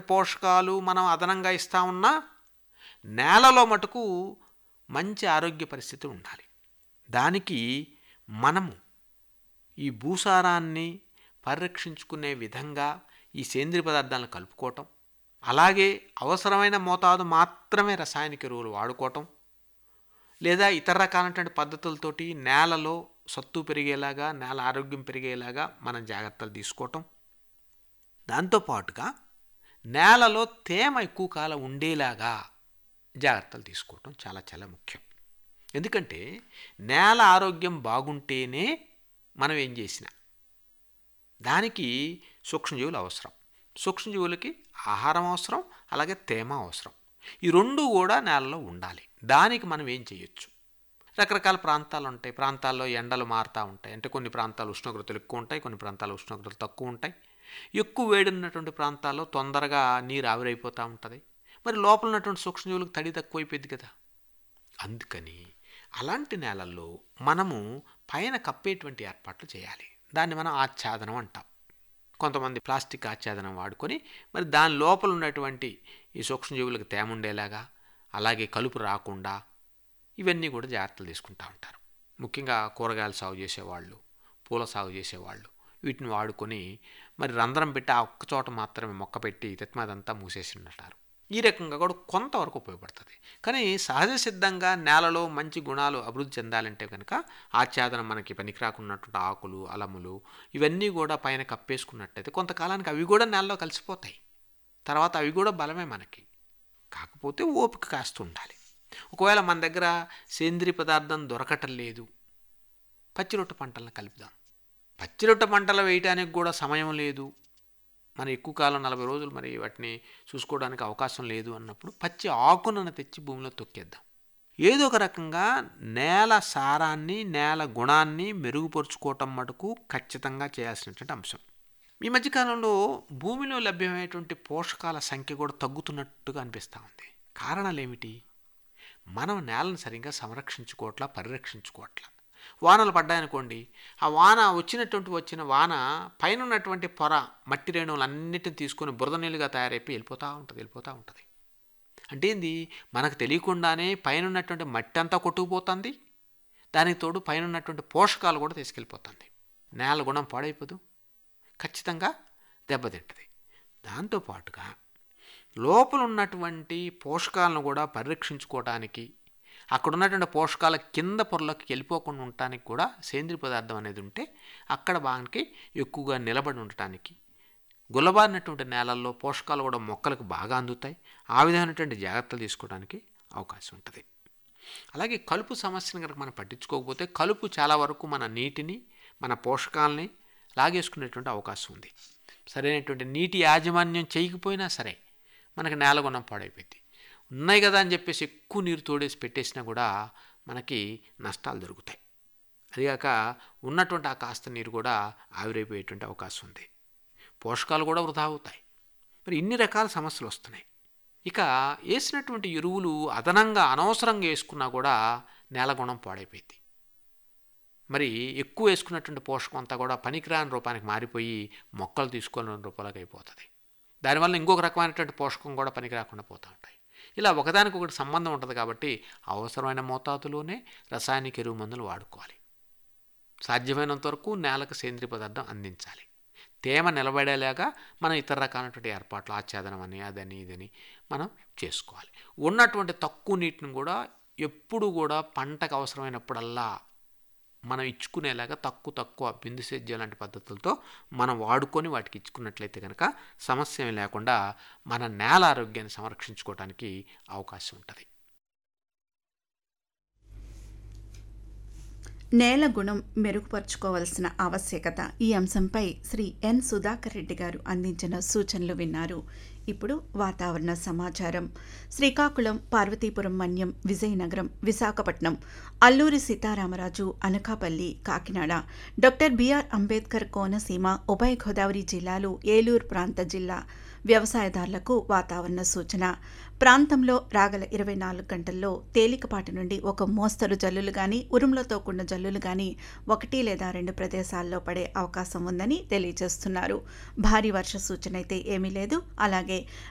పోషకాలు మనం అదనంగా ఇస్తా ఉన్నా నేలలో మటుకు మంచి ఆరోగ్య పరిస్థితి ఉండాలి దానికి మనము ఈ భూసారాన్ని పరిరక్షించుకునే విధంగా ఈ సేంద్రియ పదార్థాలను కలుపుకోవటం అలాగే అవసరమైన మోతాదు మాత్రమే రసాయనిక ఎరువులు వాడుకోవటం లేదా ఇతర రకాలైనటువంటి పద్ధతులతోటి నేలలో సత్తు పెరిగేలాగా నేల ఆరోగ్యం పెరిగేలాగా మనం జాగ్రత్తలు తీసుకోవటం దాంతోపాటుగా నేలలో తేమ ఎక్కువ కాలం ఉండేలాగా జాగ్రత్తలు తీసుకోవటం చాలా చాలా ముఖ్యం ఎందుకంటే నేల ఆరోగ్యం బాగుంటేనే మనం ఏం చేసినా దానికి సూక్ష్మజీవులు అవసరం సూక్ష్మజీవులకి ఆహారం అవసరం అలాగే తేమ అవసరం ఈ రెండు కూడా నేలలో ఉండాలి దానికి మనం ఏం చేయొచ్చు రకరకాల ప్రాంతాలు ఉంటాయి ప్రాంతాల్లో ఎండలు మారుతూ ఉంటాయి అంటే కొన్ని ప్రాంతాలు ఉష్ణోగ్రతలు ఎక్కువ ఉంటాయి కొన్ని ప్రాంతాలు ఉష్ణోగ్రతలు తక్కువ ఉంటాయి ఎక్కువ వేడి ఉన్నటువంటి ప్రాంతాల్లో తొందరగా నీరు ఆవిరైపోతూ ఉంటుంది మరి లోపల ఉన్నటువంటి సూక్ష్మజీవులకు తడి తక్కువైపోయింది కదా అందుకని అలాంటి నేలల్లో మనము పైన కప్పేటువంటి ఏర్పాట్లు చేయాలి దాన్ని మనం ఆచ్ఛాదనం అంటాం కొంతమంది ప్లాస్టిక్ ఆచ్ఛాదనం వాడుకొని మరి దాని లోపల ఉన్నటువంటి ఈ సూక్ష్మజీవులకు తేమ ఉండేలాగా అలాగే కలుపు రాకుండా ఇవన్నీ కూడా జాగ్రత్తలు తీసుకుంటూ ఉంటారు ముఖ్యంగా కూరగాయలు సాగు చేసేవాళ్ళు పూల సాగు చేసేవాళ్ళు వీటిని వాడుకొని మరి రంధ్రం పెట్టి ఆ ఒక్క చోట మాత్రమే మొక్క పెట్టి తెత్మదంతా మూసేసి ఉంటారు ఈ రకంగా కూడా కొంతవరకు ఉపయోగపడుతుంది కానీ సహజ సిద్ధంగా నేలలో మంచి గుణాలు అభివృద్ధి చెందాలంటే కనుక ఆచ్ఛాదనం మనకి పనికిరాకున్నటువంటి ఆకులు అలములు ఇవన్నీ కూడా పైన కప్పేసుకున్నట్టయితే కొంతకాలానికి అవి కూడా నేలలో కలిసిపోతాయి తర్వాత అవి కూడా బలమే మనకి కాకపోతే ఓపిక కాస్తూ ఉండాలి ఒకవేళ మన దగ్గర సేంద్రియ పదార్థం దొరకటం లేదు పచ్చిరొట్ట పంటలను కలుపుదాం పచ్చిరొట్ట పంటలు వేయడానికి కూడా సమయం లేదు మన ఎక్కువ కాలం నలభై రోజులు మరి వాటిని చూసుకోవడానికి అవకాశం లేదు అన్నప్పుడు పచ్చి ఆకులను తెచ్చి భూమిలో తొక్కేద్దాం ఏదో ఒక రకంగా నేల సారాన్ని నేల గుణాన్ని మెరుగుపరుచుకోవటం మటుకు ఖచ్చితంగా చేయాల్సినటువంటి అంశం ఈ మధ్యకాలంలో భూమిలో లభ్యమయ్యేటువంటి పోషకాల సంఖ్య కూడా తగ్గుతున్నట్టుగా అనిపిస్తూ ఉంది కారణాలు ఏమిటి మనం నేలను సరిగ్గా సంరక్షించుకోవట్లా పరిరక్షించుకోవట్లా వానలు పడ్డాయనుకోండి ఆ వాన వచ్చినటువంటి వచ్చిన వాన పైన ఉన్నటువంటి పొర మట్టి రేణువులన్నిటిని తీసుకొని బురద నీళ్ళుగా తయారైపోయి వెళ్ళిపోతూ ఉంటుంది వెళ్ళిపోతూ ఉంటుంది అంటే ఏంది మనకు తెలియకుండానే పైన ఉన్నటువంటి మట్టి అంతా కొట్టుకుపోతుంది దానికి తోడు పైన ఉన్నటువంటి పోషకాలు కూడా తీసుకెళ్ళిపోతుంది నేల గుణం పాడైపోదు ఖచ్చితంగా దెబ్బతింటుంది దాంతోపాటుగా లోపల ఉన్నటువంటి పోషకాలను కూడా పరిరక్షించుకోవడానికి అక్కడ ఉన్నటువంటి పోషకాల కింద పొరలోకి వెళ్ళిపోకుండా ఉండటానికి కూడా సేంద్రియ పదార్థం అనేది ఉంటే అక్కడ బాగానికి ఎక్కువగా నిలబడి ఉండటానికి గుల్లబారినటువంటి నేలల్లో పోషకాలు కూడా మొక్కలకు బాగా అందుతాయి ఆ విధమైనటువంటి జాగ్రత్తలు తీసుకోవడానికి అవకాశం ఉంటుంది అలాగే కలుపు సమస్యను కనుక మనం పట్టించుకోకపోతే కలుపు చాలా వరకు మన నీటిని మన పోషకాలని లాగేసుకునేటువంటి అవకాశం ఉంది సరైనటువంటి నీటి యాజమాన్యం చేయకపోయినా సరే మనకి నేల గుణం పాడైపోయింది ఉన్నాయి కదా అని చెప్పేసి ఎక్కువ నీరు తోడేసి పెట్టేసినా కూడా మనకి నష్టాలు జరుగుతాయి అదిగాక ఉన్నటువంటి ఆ కాస్త నీరు కూడా ఆవిరైపోయేటువంటి అవకాశం ఉంది పోషకాలు కూడా వృధా అవుతాయి మరి ఇన్ని రకాల సమస్యలు వస్తున్నాయి ఇక వేసినటువంటి ఎరువులు అదనంగా అనవసరంగా వేసుకున్నా కూడా నేల గుణం పాడైపోయింది మరి ఎక్కువ వేసుకున్నటువంటి పోషకం అంతా కూడా పనికిరాని రూపానికి మారిపోయి మొక్కలు తీసుకున్న రూపాలకు అయిపోతుంది దానివల్ల ఇంకొక రకమైనటువంటి పోషకం కూడా పనికి రాకుండా పోతూ ఉంటాయి ఇలా ఒకదానికొకటి సంబంధం ఉంటుంది కాబట్టి అవసరమైన మోతాదులోనే రసాయనిక ఎరువు మందులు వాడుకోవాలి సాధ్యమైనంత వరకు నేలకు సేంద్రియ పదార్థం అందించాలి తేమ నిలబడేలాగా మనం ఇతర రకాలైనటువంటి ఏర్పాట్లు ఆచ్ఛాదనం అని అదని ఇదని మనం చేసుకోవాలి ఉన్నటువంటి తక్కువ నీటిని కూడా ఎప్పుడు కూడా పంటకు అవసరమైనప్పుడల్లా మనం ఇచ్చుకునేలాగా తక్కువ తక్కువ బిందు సేద్యం లాంటి పద్ధతులతో మనం వాడుకొని వాటికి ఇచ్చుకున్నట్లయితే కనుక సమస్య ఏమీ లేకుండా మన నేల ఆరోగ్యాన్ని సంరక్షించుకోవడానికి అవకాశం ఉంటుంది నేల గుణం మెరుగుపరుచుకోవాల్సిన ఆవశ్యకత ఈ అంశంపై శ్రీ ఎన్ సుధాకర్ రెడ్డి గారు అందించిన సూచనలు విన్నారు ఇప్పుడు వాతావరణ సమాచారం శ్రీకాకుళం పార్వతీపురం మన్యం విజయనగరం విశాఖపట్నం అల్లూరి సీతారామరాజు అనకాపల్లి కాకినాడ డాక్టర్ బిఆర్ అంబేద్కర్ కోనసీమ ఉభయ గోదావరి జిల్లాలు ఏలూరు ప్రాంత జిల్లా వ్యవసాయదారులకు వాతావరణ సూచన ప్రాంతంలో రాగల ఇరవై నాలుగు గంటల్లో తేలికపాటి నుండి ఒక మోస్తరు జల్లులు గాని ఉరుములతో కూడిన జల్లులు గాని ఒకటి లేదా రెండు ప్రదేశాల్లో పడే అవకాశం ఉందని తెలియజేస్తున్నారు భారీ వర్ష సూచన అయితే ఏమీ లేదు అలాగే